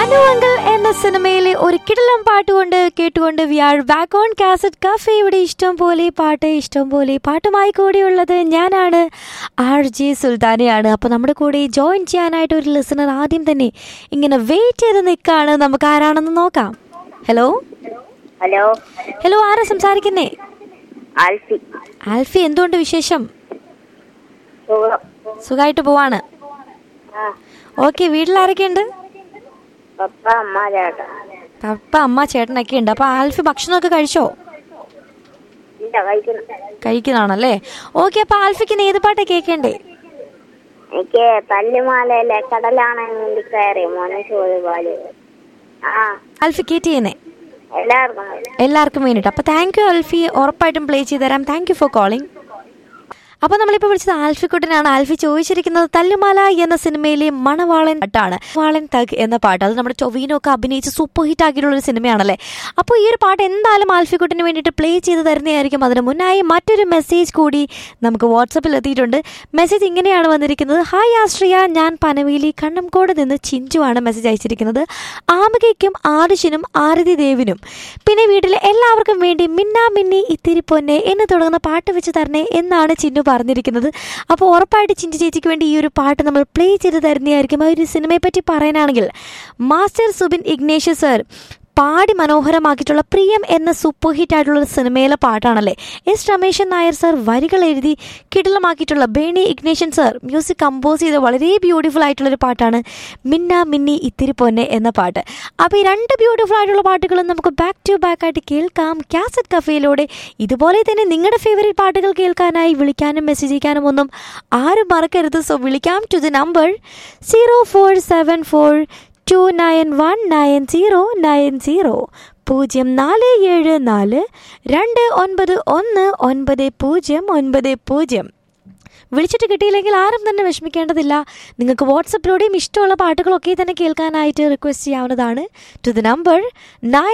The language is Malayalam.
അനുവങ്കൽ എന്ന സിനിമയിലെ ഒരു കിടലം പാട്ടുകൊണ്ട് കേട്ടുകൊണ്ട് we are back on cassette cafe ഇവിടെ ഇഷ്ടം പോലെ പാട്ട് ഇഷ്ടം പോലെ പാട്ടുമായി കൂടിയുള്ളത് ഞാനാണ് ആർ ജെ സുൽത്താനയാണ് അപ്പോൾ നമ്മുടെ കൂടെ ജോയിൻ ചെയ്യാനായിട്ട് ഒരു ലിസണർ ആദ്യം തന്നെ ഇങ്ങനെ വെയിറ്റ് ചെയ്ത് നിൽക്കുകയാണ് നമുക്ക് ആരാണെന്ന് നോക്കാം ഹലോ ഹലോ ഹലോ ആരാ സംസാരിക്കുന്നേ ആൽഫി ആൽഫി എന്തുകൊണ്ട് വിശേഷം സുഖം സുഖമായിട്ട് പോവാണ് ആ ഓക്കെ വീട്ടിൽ ആരൊക്കെയുണ്ട് പപ്പ അമ്മ ചേട്ടൻ പപ്പ അമ്മ ചേട്ടനൊക്കെ ഉണ്ട് അപ്പോൾ ആൽഫി ഭക്ഷണമൊക്കെ കഴിച്ചോ ഇല്ല കഴിക്കുന്നു കഴിക്കുന്നതാണല്ലേ ഓക്കെ അപ്പൊ ആൽഫിക്ക് ഇന്ന് ഏത് പാട്ടാ കേൾക്കണ്ടേ എനിക്ക് തല്ലുമാലയിലെ കടലാണ് വേണ്ടി കയറി മോനെ ചോദ്യപാല് ആ ആൽഫി കേറ്റ് ചെയ്യുന്നേ എല്ലാവർക്കും വേണ്ടി. എല്ലാവർക്കും വേണ്ടിയിട്ട് അപ്പൊ താങ്ക് യു ആൽഫി ഉറപ്പായിട്ടും പ്ലേ ചെയ്ത് തരാം താങ്ക് യു ഫോർ കോളിംഗ് അപ്പൊ നമ്മളിപ്പോ വിളിച്ചത് ആൽഫിക്കുട്ടനാണ് ആൽഫി ചോദിച്ചിരിക്കുന്നത് തല്ലുമാല എന്ന സിനിമയിലെ മണവാളൻ പാട്ടാണ് വാളൻ തഗ് എന്ന പാട്ട് അത് നമ്മുടെ ടൊവീനോ ഒക്കെ അഭിനയിച്ച് സൂപ്പർ ഹിറ്റ് ആക്കിയിട്ടുള്ള ഒരു സിനിമയാണല്ലേ അപ്പോൾ ഈ ഒരു പാട്ട് എന്തായാലും ആൽഫിക്കുട്ടിന് വേണ്ടിയിട്ട് പ്ലേ ചെയ്ത് തരുന്നതായിരിക്കും അതിന് മുന്നായി മറ്റൊരു മെസ്സേജ് കൂടി നമുക്ക് വാട്സപ്പിൽ എത്തിയിട്ടുണ്ട് മെസ്സേജ് ഇങ്ങനെയാണ് വന്നിരിക്കുന്നത് ഹായ് ആശ്രിയ ഞാൻ പനവേലി കണ്ണംകോട് നിന്ന് ചിഞ്ചുവാണ് മെസ്സേജ് അയച്ചിരിക്കുന്നത് ആമകയ്ക്കും ആദിശനും ആരതി ദേവിനും പിന്നെ വീട്ടിലെ എല്ലാവർക്കും വേണ്ടി മിന്നാ മിന്നി ഇത്തിരി പൊന്നെ എന്ന് തുടങ്ങുന്ന പാട്ട് വെച്ച് തരണേ എന്നാണ് ചിന്നു പറഞ്ഞിരിക്കുന്നത് അപ്പോൾ ഉറപ്പായിട്ട് ചിഞ്ചു ചേച്ചിക്ക് വേണ്ടി ഈ ഒരു പാട്ട് നമ്മൾ പ്ലേ ചെയ്ത് തരുന്നതായിരിക്കും ആ ഒരു സിനിമയെ പറ്റി പറയാനാണെങ്കിൽ മാസ്റ്റർ സുബിൻ ഇഗ്നേഷ്യസ് സർ പാടി മനോഹരമാക്കിയിട്ടുള്ള പ്രിയം എന്ന സൂപ്പർ ഹിറ്റ് ആയിട്ടുള്ള ഒരു സിനിമയിലെ പാട്ടാണല്ലേ എസ് രമേശൻ നായർ സർ വരികൾ എഴുതി കിടിലമാക്കിയിട്ടുള്ള Berny Ignatius sir music compose ചെയ്ത വളരെ ബ്യൂട്ടിഫുൾ ആയിട്ടുള്ള ഒരു പാട്ടാണ് മിന്ന മിന്നി ഇത്തിരി പൊന്നെ എന്ന പാട്ട് അപ്പോൾ ഈ രണ്ട് ബ്യൂട്ടിഫുൾ ആയിട്ടുള്ള പാട്ടുകളും നമുക്ക് ബാക്ക് ടു ബാക്ക് ആയിട്ട് കേൾക്കാം കാസറ്റ് കഫേയിലൂടെ ഇതുപോലെ തന്നെ നിങ്ങളുടെ ഫേവറേറ്റ് പാട്ടുകൾ കേൾക്കാനായി വിളിക്കാനും മെസ്സേജ് അയക്കാനും ഒന്നും ആരും മറക്കരുത് സോ വിളിക്കാം to the number zero four seven four two nine one nine zero nine zero പൂജ്യം നാല് ഏഴ് നാല് രണ്ട് ഒൻപത് ഒന്ന് ഒൻപത് പൂജ്യം ഒൻപത് പൂജ്യം വിളിച്ചിട്ട് കിട്ടിയില്ലെങ്കിൽ ആരും തന്നെ വിഷമിക്കേണ്ടതില്ല നിങ്ങൾക്ക് വാട്സപ്പിലൂടെയും ഇഷ്ടമുള്ള പാട്ടുകളൊക്കെ തന്നെ കേൾക്കാനായിട്ട് റിക്വസ്റ്റ് ചെയ്യാവുന്നതാണ് ടു ദി നമ്പർ നയൻ